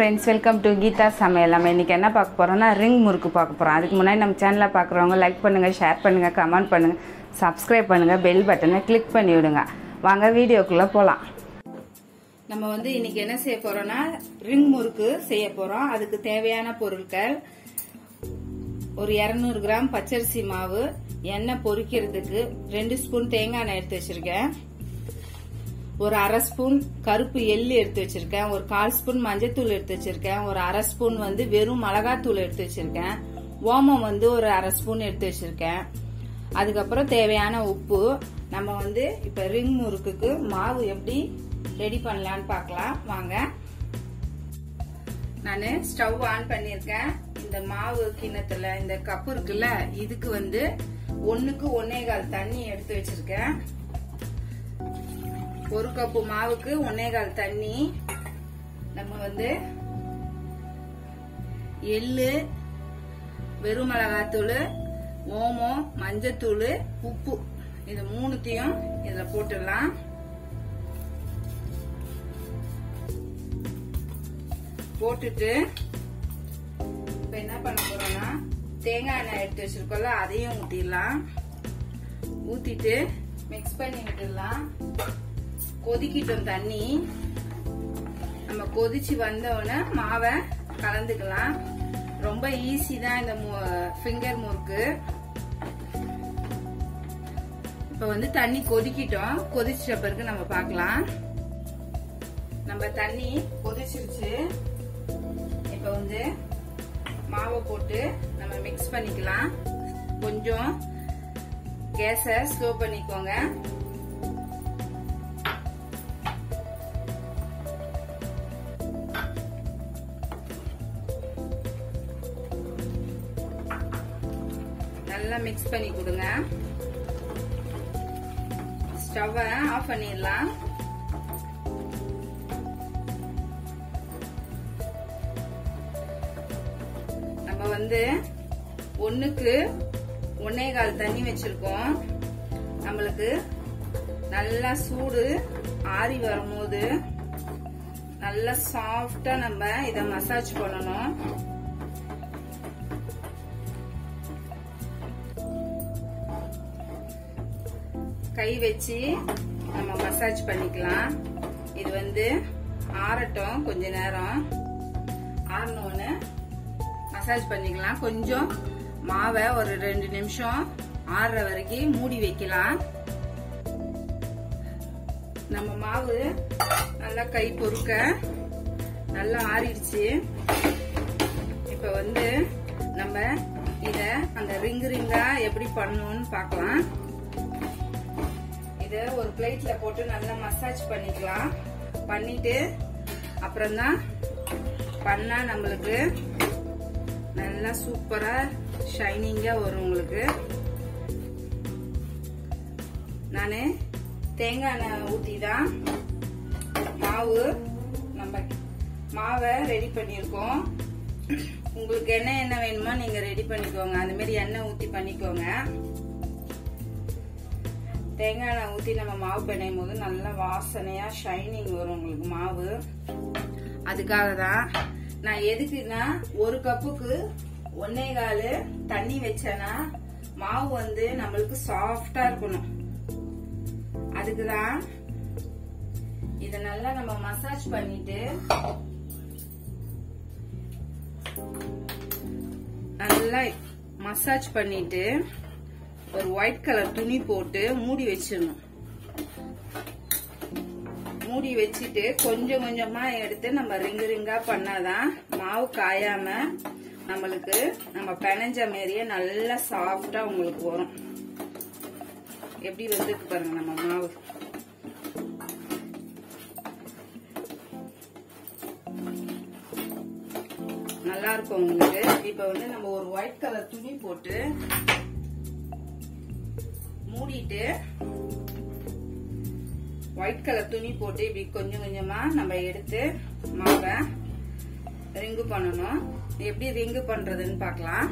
friends welcome to Geetha சமையல் நம்ம இன்றைக்கி என்ன பார்க்க போகிறோம்னா ரிங் முறுக்கு பார்க்க போகிறோம் அதுக்கு முன்னாடி நம்ம சேனலில் பார்க்குறவங்க லைக் பண்ணுங்கள் ஷேர் பண்ணுங்கள் கமெண்ட் பண்ணுங்கள் சப்ஸ்கிரைப் பண்ணுங்கள் பெல் பட்டனை கிளிக் பண்ணி விடுங்க வாங்க வீடியோக்குள்ளே போகலாம் நம்ம வந்து இன்னைக்கு என்ன செய்ய போறோம்னா ரிங் முறுக்கு செய்ய போறோம் அதுக்கு தேவையான பொருட்கள் ஒரு இரநூறு கிராம் பச்சரிசி மாவு எண்ணெய் பொரிக்கிறதுக்கு ரெண்டு ஸ்பூன் தேங்காய் எண்ணெய் எடுத்து வச்சிருக்கேன் ஒரு அரை ஸ்பூன் கருப்பு எள்ளு எடுத்து வச்சிருக்கேன் ஒரு கால் ஸ்பூன் மஞ்சத்தூள் எடுத்து வச்சிருக்கேன் ஒரு அரை ஸ்பூன் வந்து வெறும் மிளகாத்தூள் எடுத்து வச்சிருக்கேன் ஓமம் வந்து ஒரு அரை ஸ்பூன் எடுத்து வச்சிருக்கேன் அதுக்கப்புறம் தேவையான உப்பு நம்ம வந்து இப்ப ரிங் முறுக்குக்கு மாவு எப்படி ரெடி பண்ணலான்னு பார்க்கலாம் வாங்க நான் ஸ்டவ் ஆன் பண்ணியிருக்கேன் இந்த மாவு கிண்ணத்துல இந்த கப்பு இருக்குல்ல இதுக்கு வந்து ஒண்ணுக்கு ஒன்னே கால் தண்ணி எடுத்து வச்சிருக்கேன் ஒரு கப்பு மாவுக்கு ஒன்னே கால் தண்ணி நம்ம வந்து எள்ளு வெறும் மிளகாத்தூள் ஓமம் மஞ்சத்தூள் உப்பு இது மூணுத்தையும் இதுல போட்டுடலாம் போட்டுட்டு இப்ப என்ன பண்ண போறோம்னா தேங்காய் எண்ணெய் எடுத்து வச்சிருக்கோம்ல அதையும் ஊத்திடலாம் ஊத்திட்டு மிக்ஸ் பண்ணி விட்டுடலாம் கொதிக்கிட்டோம் தண்ணி நம்ம கொதிச்சு வந்தோடனே மாவை கலந்துக்கலாம் ரொம்ப ஈஸி தான் இந்த ஃபிங்கர் முறுக்கு இப்ப வந்து தண்ணி கொதிக்கிட்டோம் கொதிச்ச பிறகு நம்ம பார்க்கலாம் நம்ம தண்ணி கொதிச்சிருச்சு இப்ப வந்து மாவை போட்டு நம்ம மிக்ஸ் பண்ணிக்கலாம் கொஞ்சம் கேஸ ஸ்லோ பண்ணிக்கோங்க நல்லா மிக்ஸ் பண்ணி கொடுங்க ஸ்டவ்வை ஆஃப் பண்ணிடலாம் நம்ம வந்து ஒண்ணுக்கு ஒன்னே கால் தண்ணி வச்சிருக்கோம் நம்மளுக்கு நல்லா சூடு ஆறி வரும்போது நல்லா சாஃப்டா நம்ம இத மசாஜ் பண்ணணும் கை வச்சு நம்ம மசாஜ் பண்ணிக்கலாம் இது வந்து ஆறட்டும் கொஞ்ச நேரம் ஆறினோன்னு மசாஜ் பண்ணிக்கலாம் கொஞ்சம் மாவை ஒரு ரெண்டு நிமிஷம் ஆறுற வரைக்கும் மூடி வைக்கலாம் நம்ம மாவு நல்லா கை பொறுக்க நல்லா ஆறிடுச்சு இப்ப வந்து நம்ம இத அந்த ரிங்கு ரிங்கா எப்படி பண்ணணும்னு பார்க்கலாம் இத ஒரு பிளேட்ல போட்டு நல்லா மசாஜ் பண்ணிக்கலாம் பண்ணிட்டு அப்புறம்தான் பண்ணா நம்மளுக்கு நல்லா சூப்பரா ஷைனிங்கா வரும் உங்களுக்கு நானு தேங்காய் எண்ணெய் ஊத்தி தான் மாவு நம்ம மாவை ரெடி பண்ணியிருக்கோம் உங்களுக்கு என்ன எண்ணெய் வேணுமோ நீங்க ரெடி பண்ணிக்கோங்க அந்த மாதிரி எண்ணெய் ஊத்தி பண்ணிக்கோங்க தேங்காய் எண்ணெய் ஊத்தி நம்ம மாவு பிணையும் போது நல்லா வாசனையா ஷைனிங் வரும் உங்களுக்கு மாவு அதுக்காக தான் நான் எதுக்குன்னா ஒரு கப்புக்கு ஒன்னே காலு தண்ணி வச்சேன்னா மாவு வந்து நம்மளுக்கு சாஃப்டா இருக்கணும் அதுக்குதான் இத நல்லா நம்ம மசாஜ் பண்ணிட்டு நல்லா மசாஜ் பண்ணிட்டு ஒரு ஒயிட் கலர் துணி போட்டு மூடி வச்சிடணும் மூடி வச்சுட்டு கொஞ்சம் கொஞ்சமா எடுத்து நம்ம ரிங்கு ரிங்கா பண்ணாதான் மாவு காயாம நம்மளுக்கு நம்ம பிணைஞ்ச மாரியே நல்லா சாஃப்டா உங்களுக்கு வரும் எப்படி வந்துருக்கு பாருங்க நம்ம மாவு நல்லா இருக்கும் உங்களுக்கு இப்ப வந்து நம்ம ஒரு ஒயிட் கலர் துணி போட்டு மூடிட்டு ஒயிட் கலர் துணி போட்டு இப்படி கொஞ்சம் கொஞ்சமா நம்ம எடுத்து மாவை ரிங்கு பண்ணணும் எப்படி ரிங்கு பண்றதுன்னு பார்க்கலாம்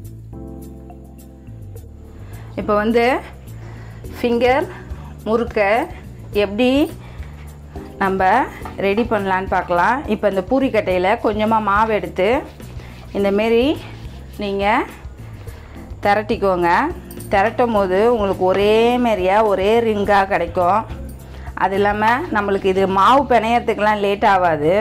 இப்போ வந்து ஃபிங்கர் முறுக்க எப்படி நம்ம ரெடி பண்ணலான்னு பார்க்கலாம் இப்போ இந்த பூரிக்கட்டையில் கொஞ்சமாக மாவு எடுத்து இந்தமாரி நீங்கள் திரட்டிக்கோங்க திரட்டும் போது உங்களுக்கு ஒரே மாரியாக ஒரே ரிங்காக கிடைக்கும் அது இல்லாமல் நம்மளுக்கு இது மாவு பிணையறதுக்கெலாம் லேட் ஆகாது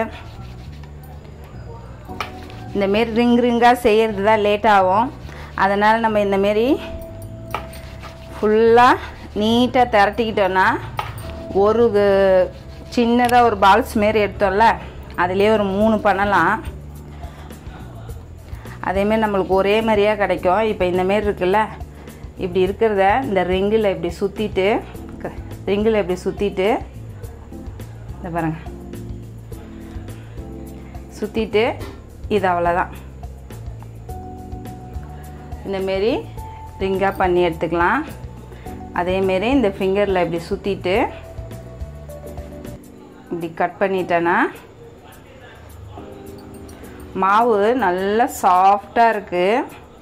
இந்தமாரி ரிங் ரிங்காக செய்கிறது தான் லேட் ஆகும் அதனால் நம்ம இந்தமாரி ஃபுல்லாக நீட்டாக திரட்டிக்கிட்டோன்னா ஒரு சின்னதாக ஒரு பால்ஸ் மாரி எடுத்தோம்ல அதுலேயே ஒரு மூணு பண்ணலாம் அதேமாரி நம்மளுக்கு ஒரே மாதிரியாக கிடைக்கும் இப்போ இந்தமாரி இருக்குல்ல இப்படி இருக்கிறத இந்த ரிங்கில் இப்படி சுற்றிட்டு ரிங்கில் இப்படி சுற்றிட்டு இந்த பாருங்கள் சுற்றிட்டு இது அவ்வளோதான் இந்தமாரி ரிங்காக பண்ணி எடுத்துக்கலாம் அதேமாரி இந்த ஃபிங்கரில் இப்படி சுற்றிட்டு இப்படி கட் பண்ணிட்டேன்னா மாவு நல்லா சாஃப்டாக இருக்குது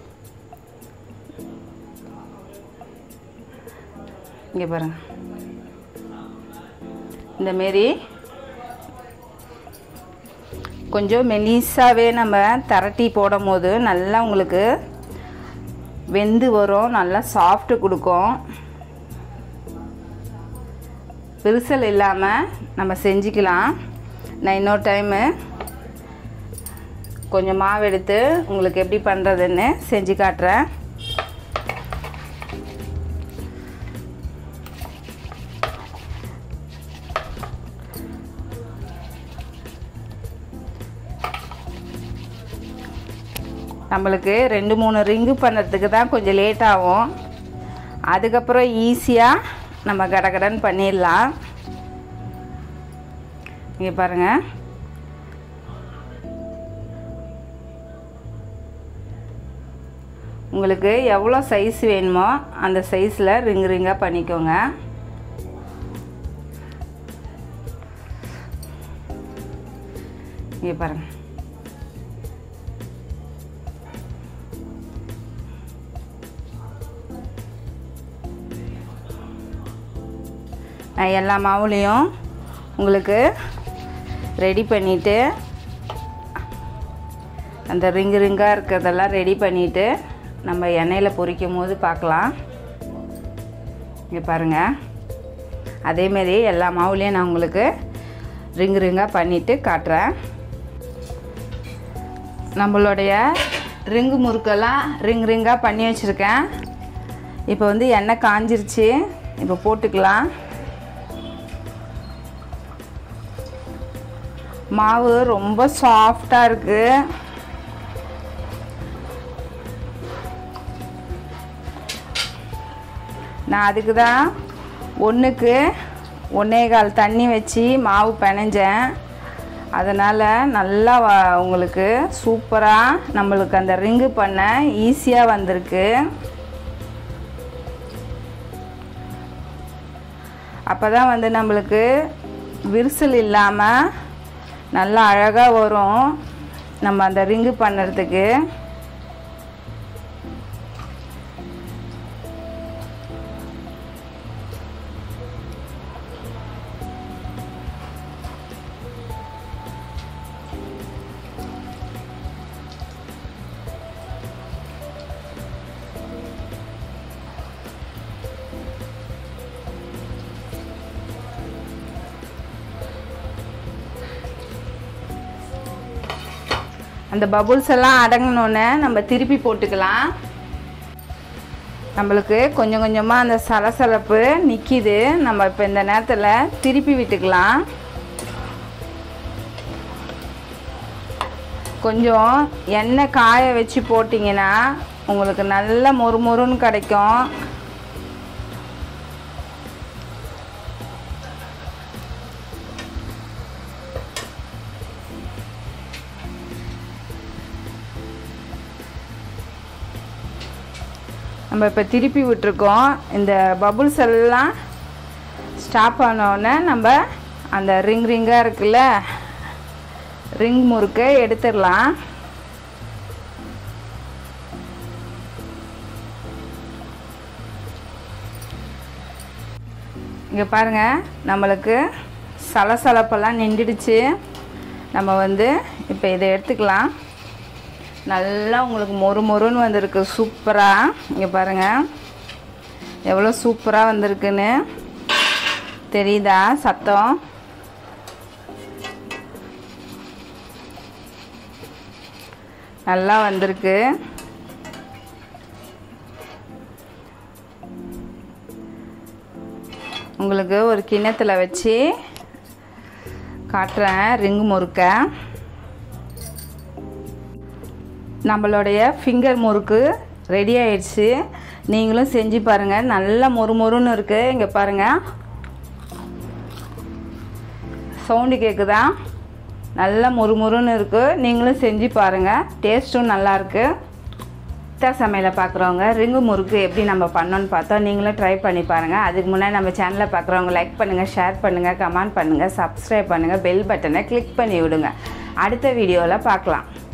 இங்கே பாருங்கள் இந்தமாரி கொஞ்சம் மெலிசாவே நம்ம திரட்டி போடும் போது நல்லா உங்களுக்கு வெந்து வரும் நல்லா சாஃப்ட்டு கொடுக்கும் விரிசல் இல்லாமல் நம்ம செஞ்சுக்கலாம் நான் இன்னொரு டைமு கொஞ்சம் மாவு எடுத்து உங்களுக்கு எப்படி பண்ணுறதுன்னு செஞ்சு காட்டுறேன் நம்மளுக்கு ரெண்டு மூணு ரிங்கு பண்ணுறதுக்கு தான் கொஞ்சம் லேட் ஆகும் அதுக்கப்புறம் ஈஸியாக நம்ம கடகடன்னு பண்ணிடலாம் இங்கே பாருங்கள் உங்களுக்கு எவ்வளோ சைஸ் வேணுமோ அந்த சைஸில் ரிங் ரிங்காக பண்ணிக்கோங்க இங்கே பாருங்கள் நான் எல்லா மாவுலேயும் உங்களுக்கு ரெடி பண்ணிவிட்டு அந்த ரிங்கு ரிங்காக இருக்கிறதெல்லாம் ரெடி பண்ணிவிட்டு நம்ம எண்ணெயில் பொரிக்கும் போது பார்க்கலாம் இங்கே பாருங்கள் அதேமாரி எல்லா மாவுலேயும் நான் உங்களுக்கு ரிங்கு ரிங்காக பண்ணிவிட்டு காட்டுறேன் நம்மளுடைய ரிங்கு முறுக்கெல்லாம் ரிங் ரிங்காக பண்ணி வச்சுருக்கேன் இப்போ வந்து எண்ணெய் காஞ்சிருச்சு இப்போ போட்டுக்கலாம் மாவு ரொம்ப சாஃப்டாக இருக்குது நான் அதுக்கு தான் ஒன்றுக்கு ஒன்றே கால் தண்ணி வச்சு மாவு பிணைஞ்சேன் அதனால் நல்லா வ உங்களுக்கு சூப்பராக நம்மளுக்கு அந்த ரிங்கு பண்ண ஈஸியாக வந்திருக்கு அப்போ தான் வந்து நம்மளுக்கு விரிசல் இல்லாமல் நல்லா அழகாக வரும் நம்ம அந்த ரிங்கு பண்ணுறதுக்கு அந்த பபுள்ஸ் எல்லாம் அடங்கினோன்னே நம்ம திருப்பி போட்டுக்கலாம் நம்மளுக்கு கொஞ்சம் கொஞ்சமாக அந்த சலசலப்பு நிற்கிது நம்ம இப்போ இந்த நேரத்தில் திருப்பி விட்டுக்கலாம் கொஞ்சம் எண்ணெய் காய வச்சு போட்டிங்கன்னா உங்களுக்கு நல்ல மொறுமொறுன்னு கிடைக்கும் நம்ம இப்போ திருப்பி விட்டுருக்கோம் இந்த பபுள்ஸ் எல்லாம் ஸ்டாப் ஆனோடனே நம்ம அந்த ரிங் ரிங்காக இருக்குல்ல ரிங் முறுக்கை எடுத்துடலாம் இங்கே பாருங்கள் நம்மளுக்கு சலசலப்பெல்லாம் நின்றுடுச்சு நம்ம வந்து இப்போ இதை எடுத்துக்கலாம் நல்லா உங்களுக்கு மொறு மொறுன்னு வந்திருக்கு சூப்பராக இங்கே பாருங்கள் எவ்வளோ சூப்பராக வந்திருக்குன்னு தெரியுதா சத்தம் நல்லா வந்திருக்கு உங்களுக்கு ஒரு கிண்ணத்தில் வச்சு காட்டுறேன் ரிங் முறுக்க நம்மளுடைய ஃபிங்கர் முறுக்கு ரெடி ஆயிடுச்சு நீங்களும் செஞ்சு பாருங்கள் நல்லா மொறு மொறுன்னு இருக்குது இங்கே பாருங்கள் சவுண்டு கேட்குதா நல்லா மொறு மொறுன்னு இருக்குது நீங்களும் செஞ்சு பாருங்கள் டேஸ்ட்டும் நல்லாயிருக்கு சித்தா சமையலை பார்க்குறவங்க ரிங்கு முறுக்கு எப்படி நம்ம பண்ணோன்னு பார்த்தோம் நீங்களும் ட்ரை பண்ணி பாருங்கள் அதுக்கு முன்னாடி நம்ம சேனலை பார்க்குறவங்க லைக் பண்ணுங்கள் ஷேர் பண்ணுங்கள் கமெண்ட் பண்ணுங்கள் சப்ஸ்கிரைப் பண்ணுங்கள் பெல் பட்டனை கிளிக் பண்ணி விடுங்க அடுத்த வீடியோவில் பார்க்கலாம்